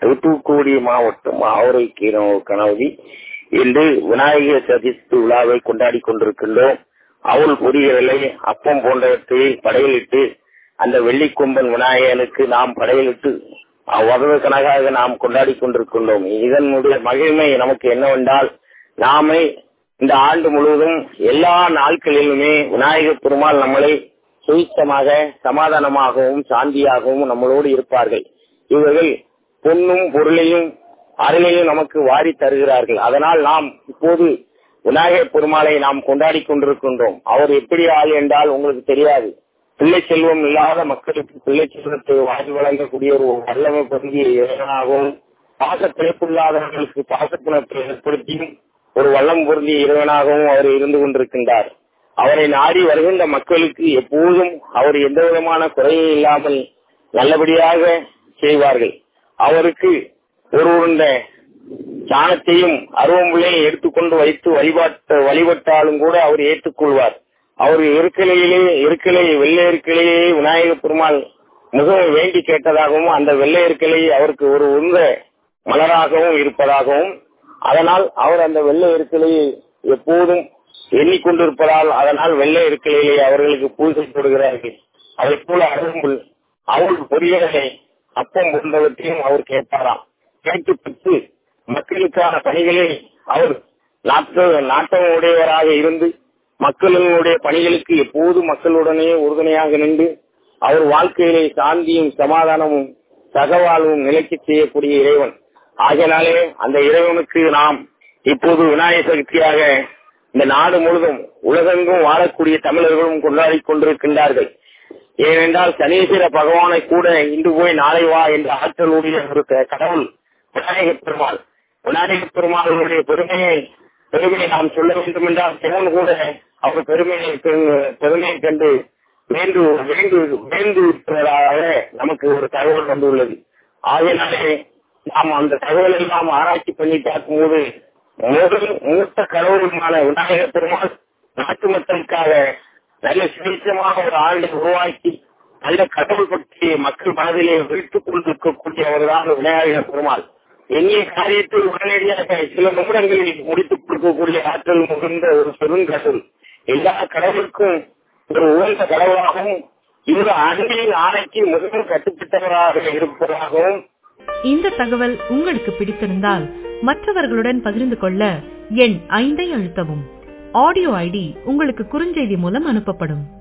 தூத்துக்குடி மாவட்டம் ஆவரை கணவதி இன்று விநாயகர் சதுர்த்தி விழாவை கொண்டாடி கொண்டிருக்கின்றோம் அவள் பொரியலை அப்பம் போன்றவற்றை படையலிட்டு அந்த வெள்ளிக்கொம்பன் விநாயகனுக்கு நாம் படையலிட்டு வருட கணக்காக நாம் கொண்டாடி கொண்டிருக்கின்றோம் இதனுடைய மகிமை நமக்கு என்னவென்றால் நாமே இந்த ஆண்டு முழுவதும் எல்லா நாட்களிலுமே விநாயகர் பெருமாள் நம்மளை சுயித்தமாக சமாதானமாகவும் சாந்தியாகவும் நம்மளோடு இருப்பார்கள் இவர்கள் பொன்னும் பொருளையும் அருளையும் நமக்கு வாரி தருகிறார்கள் அதனால் நாம் இப்போது விநாயகர் பெருமாளை நாம் கொண்டாடி கொண்டிருக்கின்றோம் அவர் எப்படி ஆள் என்றால் உங்களுக்கு தெரியாது பிள்ளை செல்வம் இல்லாத மக்களுக்கு பிள்ளை செல்வத்தை வாங்கி வழங்கக்கூடிய ஒரு வல்லமை பொருந்திய இறைவனாகவும் பாசப்பிழைப்பில்லாதவர்களுக்கு பாசப்பிணத்தை ஏற்படுத்தியும் ஒரு வல்லம் பொருந்திய இறைவனாகவும் அவர் இருந்து கொண்டிருக்கின்றார் அவரை நாடி வருகின்ற மக்களுக்கு எப்போதும் அவர் எந்த விதமான குறையும் இல்லாமல் நல்லபடியாக செய்வார்கள் அவருக்கு ஒரு உருண்ட சாணத்தையும் அருவம்புள்ளையும் எடுத்துக்கொண்டு வைத்து வழிபாட்டு வழிபட்டாலும் கூட அவர் ஏற்றுக்கொள்வார் அவர் இருக்கலையிலே இருக்கலை வெள்ளை இருக்கலையே விநாயக பெருமாள் மிகவும் வேண்டி கேட்டதாகவும் அந்த வெள்ளை இருக்கலை அவருக்கு ஒரு உந்த மலராகவும் இருப்பதாகவும் அதனால் அவர் அந்த வெள்ளை இருக்கலையை எப்போதும் எண்ணிக்கொண்டிருப்பதால் அதனால் வெள்ளை இருக்கலையிலே அவர்களுக்கு பூஜை போடுகிறார்கள் அதை போல அரும்புல் அவள் பொரியலை அப்பம் போன்றவற்றையும் அவர் கேட்பாராம் கேட்டு பெற்று மக்களுக்கான பணிகளை அவர் நாட்டம் உடையவராக இருந்து மக்களுடைய பணிகளுக்கு எப்போது மக்களுடனே உறுதுணையாக நின்று அவர் வாழ்க்கையிலே சாந்தியும் சமாதானமும் சகவாழ்வும் நிலைக்கு செய்யக்கூடிய இறைவன் ஆகையினாலே அந்த இறைவனுக்கு நாம் இப்போது விநாயகர் சக்தியாக இந்த நாடு முழுதும் உலகெங்கும் வாழக்கூடிய தமிழர்களும் கொண்டாடி கொண்டிருக்கின்றார்கள் ஏனென்றால் சனீஸ்வர பகவானை கூட இன்று போய் நாளை வா என்ற ஆற்றலுடைய ஒரு கடவுள் விநாயகர் பெருமாள் விநாயகர் பெருமாளுடைய பெருமையை பெருமையை நாம் சொல்ல வேண்டும் என்றால் சிவன் கூட அவர் பெருமையை பெருமையை கண்டு வேண்டு வேண்டு வேண்டு இருக்கிறதாக நமக்கு ஒரு தகவல் வந்துள்ளது ஆகையினாலே நாம் அந்த தகவல் எல்லாம் ஆராய்ச்சி பண்ணி பார்க்கும் போது முதல் மூத்த கடவுளுமான விநாயகர் பெருமாள் நாட்டு மக்களுக்காக நல்ல சுவிசமாக ஒரு ஆண்டை உருவாக்கி நல்ல கடவுள் பற்றி மக்கள் மனதிலே விழித்துக் கொண்டிருக்கக்கூடியவர்தான் விநாயகர் பெருமாள் எண்ணிய காரியத்தை உடனடியாக சில நிமிடங்களில் முடித்துக் கொடுக்கக்கூடிய ஆற்றல் முகின்ற ஒரு பெருங்கடவுள் எல்லா கடவுளுக்கும் ஒரு உயர்ந்த கடவுளாகவும் இந்த அன்பின் ஆணைக்கு மிகவும் கட்டுப்பட்டவராக இருப்பதாகவும் இந்த தகவல் உங்களுக்கு பிடித்திருந்தால் மற்றவர்களுடன் பகிர்ந்து கொள்ள எண் ஐந்தை அழுத்தவும் ஆடியோ ஐடி உங்களுக்கு குறுஞ்செய்தி மூலம் அனுப்பப்படும்